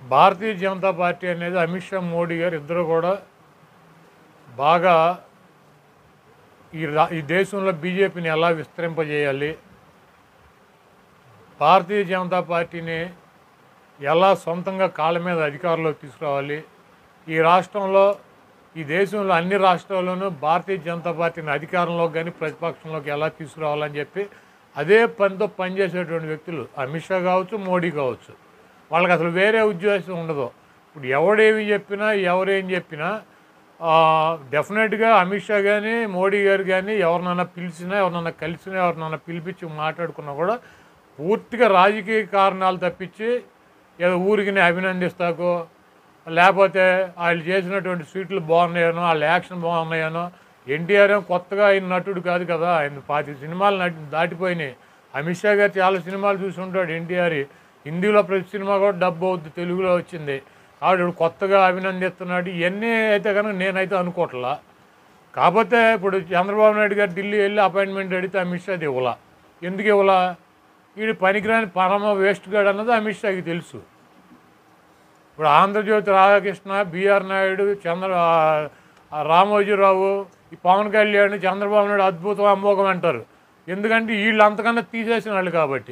భారతీయ Janata party అనేది అమిత్ షా మోడీ గారు ఇద్దరు కూడా బాగా ఈ రా ఈ దేశంలో బీజేపీని ఎలా విస్తరింపజేయాలి భారతీయ జనతా పార్టీని ఎలా సొంతంగా కాళ్ళ మీద అధికారంలోకి తీసుకురావాలి ఈ రాష్ట్రంలో ఈ దేశంలో అన్ని రాష్ట్రాల్లోనూ భారతీయ జనతా పార్టీని అధికారంలోకి కానీ ప్రతిపక్షంలోకి ఎలా తీసుకురావాలని చెప్పి అదే పనితో పనిచేసేటువంటి వ్యక్తులు అమిత్ షా కావచ్చు మోడీ కావచ్చు వాళ్ళకి అసలు వేరే ఉద్దేశం ఉండదు ఇప్పుడు ఎవడేమి చెప్పినా ఎవరేం చెప్పినా డెఫినెట్గా అమిత్ షా కానీ మోడీ గారు కానీ ఎవరినైనా పిలిచినా ఎవరినైనా కలిసినా ఎవరినైనా పిలిపించి మాట్లాడుకున్నా కూడా పూర్తిగా రాజకీయ కారణాలు తప్పించి ఏదో ఊరికి అభినందిస్తాకో లేకపోతే వాళ్ళు చేసినటువంటి స్వీట్లు బాగున్నాయనో వాళ్ళ యాక్షన్ బాగున్నాయనో ఎన్టీఆర్ ఏం కొత్తగా ఆయన నటుడు కాదు కదా ఆయన పాతి సినిమాలు నటి దాటిపోయినాయి అమిత్ షా గారు చాలా సినిమాలు చూసి ఉంటాడు ఎన్టీఆర్ హిందీలో ప్రతి సినిమా కూడా డబ్బు అవుద్ది తెలుగులో వచ్చింది ఆవిడ ఇప్పుడు కొత్తగా అభినందిస్తున్నాడు ఇవన్నీ అయితే కనుక నేనైతే అనుకోవట్లా కాకపోతే ఇప్పుడు చంద్రబాబు నాయుడు గారు ఢిల్లీ వెళ్ళి అపాయింట్మెంట్ అడిగితే అమిత్ షాది ఇవ్వలా ఎందుకు ఇవ్వలా వీడు పనికిరాని పరమ వేస్ట్ గాడు అన్నది అమిత్ షాకి తెలుసు ఇప్పుడు ఆంధ్రజ్యోతి రాధాకృష్ణ బిఆర్ నాయుడు చంద్ర ఆ రామోజీరావు ఈ పవన్ కళ్యాణ్ చంద్రబాబు నాయుడు అద్భుతం అమోఘం అంటారు ఎందుకంటే వీళ్ళు అంతకన్నా తీసేసిన వాళ్ళు కాబట్టి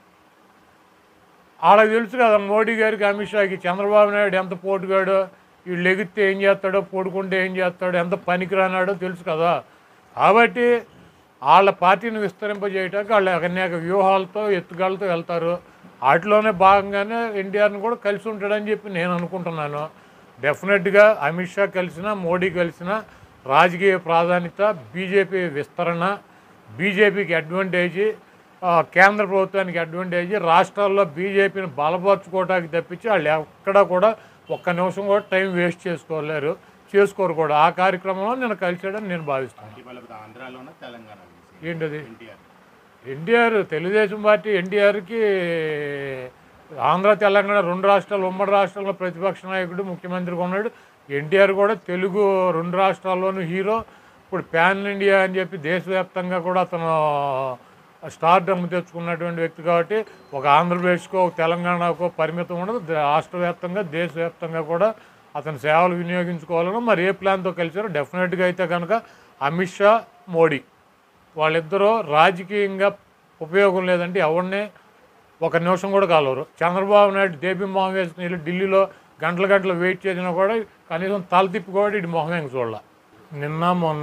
వాళ్ళకి తెలుసు కదా మోడీ గారికి అమిత్ షాకి చంద్రబాబు నాయుడు ఎంత పోటుగాడో వీళ్ళు ఎగిరితే ఏం చేస్తాడో పడుకుంటే ఏం చేస్తాడో ఎంత పనికిరానాడో తెలుసు కదా కాబట్టి వాళ్ళ పార్టీని విస్తరింపజేయటానికి వాళ్ళు అనేక వ్యూహాలతో ఎత్తుగాలతో వెళ్తారు వాటిలోనే భాగంగానే ఎన్టీఆర్ని కూడా కలిసి ఉంటాడని చెప్పి నేను అనుకుంటున్నాను డెఫినెట్గా అమిత్ షా కలిసిన మోడీ కలిసిన రాజకీయ ప్రాధాన్యత బీజేపీ విస్తరణ బీజేపీకి అడ్వాంటేజీ ఆ, కేంద్ర ప్రభుత్వానికి అడ్వాంటేజ్ రాష్ట్రాల్లో బీజేపీని బలపరచుకోవడానికి తప్పించి వాళ్ళు ఎక్కడా కూడా ఒక్క నిమిషం కూడా టైం వేస్ట్ చేసుకోలేరు చేసుకోరు కూడా ఆ కార్యక్రమంలో నేను కలిసాడని నేను భావిస్తాను ఇటీవల ఆంధ్రాలోనే తెలంగాణ ఏంటది ఎన్టీఆర్ ఎన్టీఆర్ తెలుగుదేశం పార్టీ ఎన్టీఆర్కి ఆంధ్ర తెలంగాణ రెండు రాష్ట్రాలు ఉమ్మడి రాష్ట్రాల్లో ప్రతిపక్ష నాయకుడు ముఖ్యమంత్రిగా ఉన్నాడు ఎన్టీఆర్ కూడా తెలుగు రెండు రాష్ట్రాల్లోనూ హీరో ఇప్పుడు ప్యాన్ ఇండియా అని చెప్పి దేశవ్యాప్తంగా కూడా అతను స్టార్డమ్ తెచ్చుకున్నటువంటి వ్యక్తి కాబట్టి ఒక ఆంధ్రప్రదేశ్కో ఒక తెలంగాణకో పరిమితం ఉండదు ద- రాష్ట్ర వ్యాప్తంగా దేశవ్యాప్తంగా కూడా అతని సేవలు వినియోగించుకోవాలని మరి ఏ ప్లాన్తో కలిసారో డెఫినెట్గా అయితే కనుక అమిత్ షా మోడీ వాళ్ళిద్దరూ రాజకీయంగా ఉపయోగం లేదంటే ఎవరిని ఒక నిమిషం కూడా కాలవరు చంద్రబాబు నాయుడు దేబీ మొహం వేసుకుని వెళ్ళి ఢిల్లీలో గంటల గంటలు వెయిట్ చేసినా కూడా కనీసం తల తిప్పి కూడా ఇటు మొహం ఇంక చూడాల నిన్న మొన్న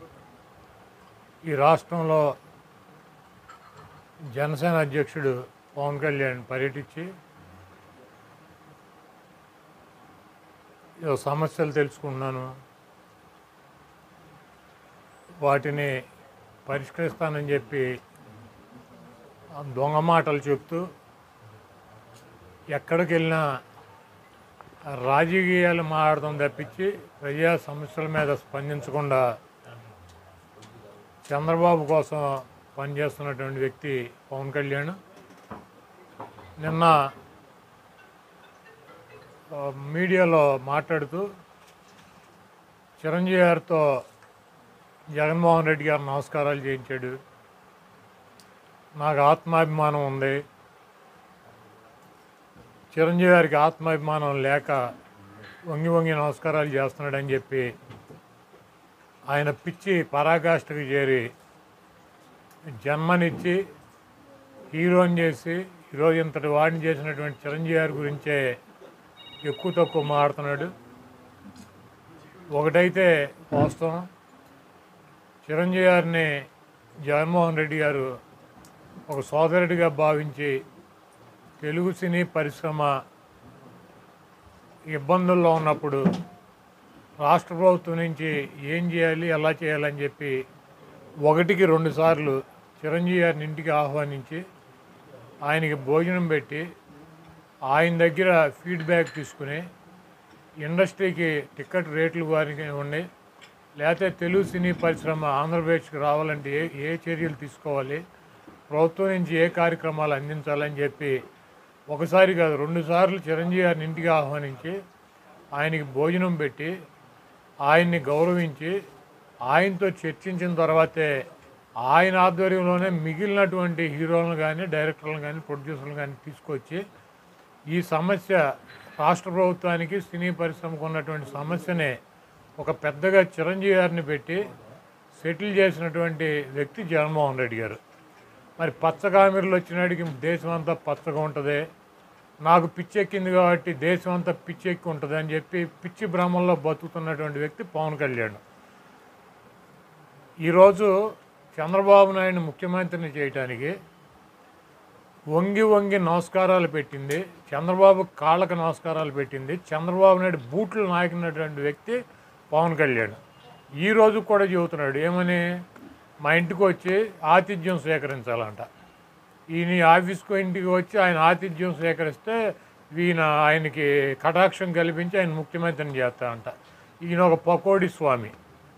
ఈ రాష్ట్రంలో జనసేన అధ్యక్షుడు పవన్ కళ్యాణ్ పర్యటించి ఏదో సమస్యలు తెలుసుకున్నాను వాటిని పరిష్కరిస్తానని చెప్పి ఆ దొంగ మాటలు చెప్తూ ఎక్కడికి వెళ్ళినా రాజకీయాలు మాట్లాడడం తప్పించి ప్రజా సమస్యల మీద స్పందించకుండా చంద్రబాబు కోసం పనిచేస్తున్నటువంటి వ్యక్తి పవన్ కళ్యాణ్ నిన్న ఆ, మీడియాలో మాట్లాడుతూ చిరంజీవి గారితో జగన్మోహన్ రెడ్డి గారు నమస్కారాలు చేయించాడు నాకు ఆత్మాభిమానం ఉంది చిరంజీవి గారికి ఆత్మాభిమానం లేక వంగి వంగి నమస్కారాలు చేస్తున్నాడని చెప్పి ఆయన పిచ్చి పరాకాష్ఠకు చేరి జన్మనిచ్చి హీరోని చేసి ఈరోజు ఇంతటి వాడిని చేసినటువంటి చిరంజీవి గారి గురించే ఎక్కువ తక్కువ మాడుతున్నాడు ఒకటైతే వాస్తవం చిరంజీవి గారిని జగన్మోహన్ రెడ్డి గారు ఒక సోదరుడిగా భావించి తెలుగు సినీ పరిశ్రమ ఇబ్బందుల్లో ఉన్నప్పుడు రాష్ట్ర ప్రభుత్వం నుంచి ఏం చేయాలి ఎలా చేయాలని చెప్పి ఒకటికి రెండు సార్లు చిరంజీవి గారిని ఇంటికి ఆహ్వానించి ఆయనకి భోజనం పెట్టి ఆయన దగ్గర ఫీడ్బ్యాక్ తీసుకుని ఇండస్ట్రీకి టికెట్ రేట్లు వారికి ఇవ్వండి లేకపోతే తెలుగు సినీ పరిశ్రమ ఆంధ్రప్రదేశ్కి రావాలంటే ఏ ఏ చర్యలు తీసుకోవాలి ప్రభుత్వం నుంచి ఏ కార్యక్రమాలు అందించాలని చెప్పి ఒకసారి కాదు రెండు సార్లు చిరంజీవి గారిని ఇంటికి ఆహ్వానించి ఆయనకి భోజనం పెట్టి ఆయన్ని గౌరవించి ఆయనతో చర్చించిన తర్వాతే ఆయన ఆధ్వర్యంలోనే మిగిలినటువంటి హీరోలను కానీ డైరెక్టర్లను కానీ ప్రొడ్యూసర్లను కానీ తీసుకొచ్చి ఈ సమస్య రాష్ట్ర ప్రభుత్వానికి సినీ పరిశ్రమకు ఉన్నటువంటి సమస్యనే ఒక పెద్దగా చిరంజీవి గారిని పెట్టి సెటిల్ చేసినటువంటి వ్యక్తి జగన్మోహన్ రెడ్డి గారు మరి పచ్చకామెరలు వచ్చినాడికి దేశం అంతా పచ్చగా ఉంటుంది నాకు పిచ్చెక్కింది కాబట్టి దేశం అంతా పిచ్చెక్కి ఉంటుంది అని చెప్పి పిచ్చి భ్రమంలో బతుకుతున్నటువంటి వ్యక్తి పవన్ కళ్యాణ్ ఈరోజు చంద్రబాబు నాయుడు ముఖ్యమంత్రిని చేయటానికి వంగి వంగి నమస్కారాలు పెట్టింది చంద్రబాబు కాళ్ళకు నమస్కారాలు పెట్టింది చంద్రబాబు నాయుడు బూట్లు నాకినటువంటి వ్యక్తి పవన్ కళ్యాణ్ ఈ రోజు కూడా చెబుతున్నాడు ఏమని మా ఇంటికి వచ్చి ఆతిథ్యం స్వీకరించాలంట ఈయన ఆఫీస్కు ఇంటికి వచ్చి ఆయన ఆతిథ్యం స్వీకరిస్తే ఈయన ఆయనకి కటాక్షం కల్పించి ఆయన ముఖ్యమంత్రిని చేస్తారంట ఈయన ఒక పకోడి స్వామి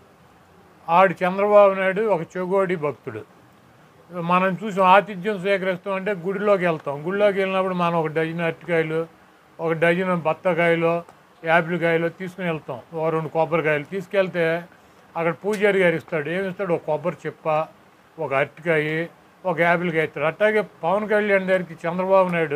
ఆడు చంద్రబాబు నాయుడు ఒక చెగోడి భక్తుడు మనం చూసి ఆతిథ్యం స్వీకరిస్తాం అంటే గుడిలోకి వెళ్తాం గుడిలోకి వెళ్ళినప్పుడు మనం ఒక డజన్ అరటికాయలు ఒక డజన్ బత్తకాయలు యాపిల్ కాయలు తీసుకుని వెళ్తాం ఓ రెండు కొబ్బరికాయలు తీసుకెళ్తే అక్కడ పూజారి గారు ఇస్తాడు ఏమి ఇస్తాడు ఒక కొబ్బరి చెప్ప ఒక అరటికాయ ఒక యాపిల్ కాయ ఇస్తాడు అట్లాగే పవన్ కళ్యాణ్ దగ్గరికి చంద్రబాబు నాయుడు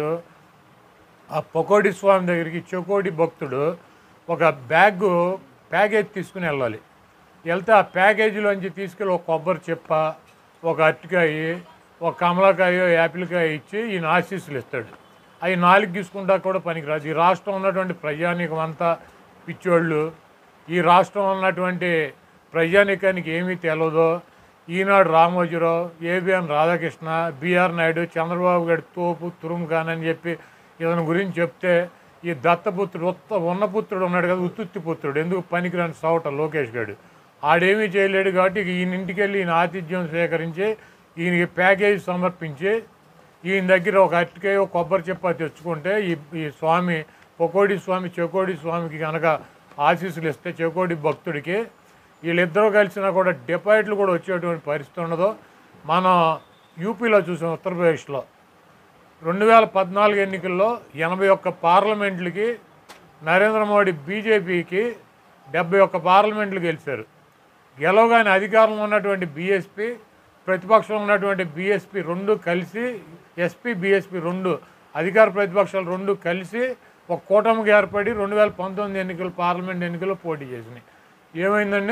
ఆ పకోడి స్వామి దగ్గరికి చెకోడి భక్తుడు ఒక బ్యాగ్ ప్యాకేజ్ తీసుకుని వెళ్ళాలి వెళ్తే ఆ ప్యాకేజీలోంచి తీసుకెళ్ళి ఒక కొబ్బరి చెప్ప ఒక అరటికాయ ఒక కమలాకాయ యాపిల్కాయ ఇచ్చి ఈయన ఆశీస్సులు ఇస్తాడు అవి నాలుగు తీసుకుంటా కూడా పనికిరాదు ఈ రాష్ట్రం ఉన్నటువంటి ప్రజానీకం అంతా పిచ్చోళ్ళు ఈ రాష్ట్రం ఉన్నటువంటి ప్రజానీకానికి ఏమీ తెలియదో ఈనాడు రామోజీరావు ఏబిఎన్ రాధాకృష్ణ బిఆర్ నాయుడు చంద్రబాబు గారి తోపు తురుము కానని చెప్పి ఇతని గురించి చెప్తే ఈ దత్తపుత్రుడు ఉత్త ఉన్నపుత్రుడు ఉన్నాడు కదా ఉత్తుత్తి పుత్రుడు ఎందుకు పనికిరాని సౌట లోకేష్ గారు ఆడేమీ చేయలేడు కాబట్టి ఇక ఈయన ఇంటికి వెళ్ళి ఈయన ఆతిథ్యం స్వీకరించి ఈయనకి ప్యాకేజ్ సమర్పించి ఈయన దగ్గర ఒక అరటికాయ ఒక కొబ్బరి చెప్ప తెచ్చుకుంటే ఈ ఈ స్వామి పొకోడి స్వామి చెకోడి స్వామికి కనుక ఆశీస్సులు ఇస్తే చెకోడి భక్తుడికి వీళ్ళిద్దరూ కలిసినా కూడా డిపాజిట్లు కూడా వచ్చేటువంటి పరిస్థితి ఉండదు మనం యూపీలో చూసాం ఉత్తరప్రదేశ్లో రెండు వేల పద్నాలుగు ఎన్నికల్లో ఎనభై ఒక్క పార్లమెంట్లకి నరేంద్ర మోడీ బీజేపీకి డెబ్బై ఒక్క పార్లమెంట్లు గెలిచారు గెలవగానే అధికారంలో ఉన్నటువంటి బీఎస్పీ ప్రతిపక్షంలో ఉన్నటువంటి బీఎస్పీ రెండు కలిసి ఎస్పీ బీఎస్పీ రెండు అధికార ప్రతిపక్షాలు రెండు కలిసి ఒక కూటమికి ఏర్పడి రెండు వేల పంతొమ్మిది ఎన్నికలు పార్లమెంట్ ఎన్నికల్లో పోటీ చేసినాయి ఏమైందండి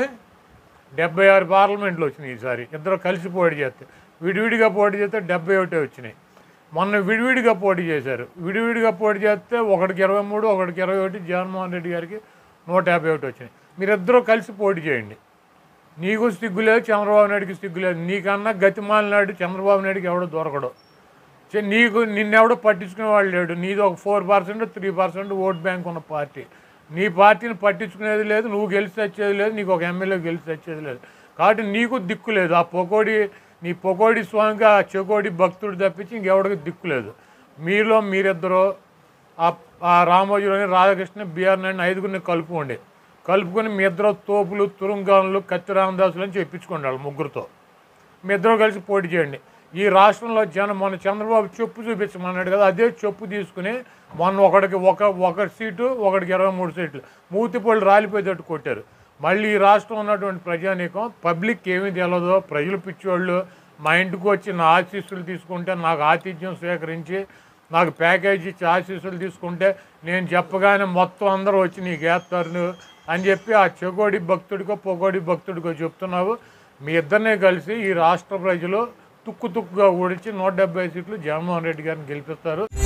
డెబ్బై ఆరు పార్లమెంట్లు వచ్చినాయి ఈసారి ఇద్దరు కలిసి పోటీ చేస్తే విడివిడిగా పోటీ చేస్తే డెబ్బై ఒకటే వచ్చినాయి మొన్న విడివిడిగా పోటీ చేశారు విడివిడిగా పోటీ చేస్తే ఒకటికి ఇరవై మూడు ఒకటికి ఇరవై ఒకటి జగన్మోహన్ రెడ్డి గారికి నూట యాభై ఒకటి వచ్చినాయి మీరిద్దరూ కలిసి పోటీ చేయండి నీకు సిగ్గు లేదు చంద్రబాబు నాయుడికి సిగ్గు లేదు నీకన్నా గతిమాలినాడు చంద్రబాబు నాయుడికి ఎవడో దొరకడు చే- నీకు నిన్నెవడో పట్టించుకునే వాళ్ళు లేడు నీది ఒక four percent three percent vote bank ఉన్న పార్టీ నీ పార్టీని పట్టించుకునేది లేదు నువ్వు గెలిచి వచ్చేది లేదు నీకు ఒక ఎమ్మెల్యే గెలిచి వచ్చేది లేదు కాబట్టి నీకు దిక్కు లేదు ఆ పొకోడి నీ పొకోడి స్వామికి ఆ చెకోడి భక్తుడు తప్పించి ఇంకెవడికి దిక్కు లేదు మీలో మీరిద్దరూ ఆ ఆ రామోజీలోని రాధాకృష్ణ బిఆర్ నాయుడు ఐదుగురిని కలుపుకోండి కలుపుకొని మీ ఇద్దరు తోపులు తురుంగానులు కత్తి రామదాసులు అని చెప్పించుకోండి వాళ్ళు ముగ్గురుతో మీ ఇద్దరు కలిసి పోటీ చేయండి ఈ రాష్ట్రంలో జనం మొన్న చంద్రబాబు చెప్పు చూపించమన్నాడు కదా అదే చెప్పు తీసుకుని మొన్న ఒకడికి ఒక ఒక సీటు ఒకడికి ఇరవై మూడు సీట్లు మూతిపళ్ళు రాలిపోయేటట్టు కొట్టారు మళ్ళీ ఈ రాష్ట్రం ఉన్నటువంటి ప్రజానీకం పబ్లిక్ ఏమీ తెలియదో ప్రజలు పిచ్చోళ్ళు మా ఇంటికి వచ్చి నా ఆశీస్సులు తీసుకుంటే నాకు ఆతిథ్యం స్వీకరించి నాకు ప్యాకేజ్ ఇచ్చి ఆశీస్సులు తీసుకుంటే నేను చెప్పగానే మొత్తం అందరూ వచ్చి నీకు వేస్తారు అని చెప్పి ఆ చెగోడి భక్తుడికో పొగోడి భక్తుడికో చెప్తున్నావు మీ ఇద్దరినే కలిసి ఈ రాష్ట్ర ప్రజలు తుక్కు తుక్కుగా ఓడించి నూట డెబ్బై సీట్లు జగన్మోహన్ రెడ్డి గారిని గెలిపిస్తారు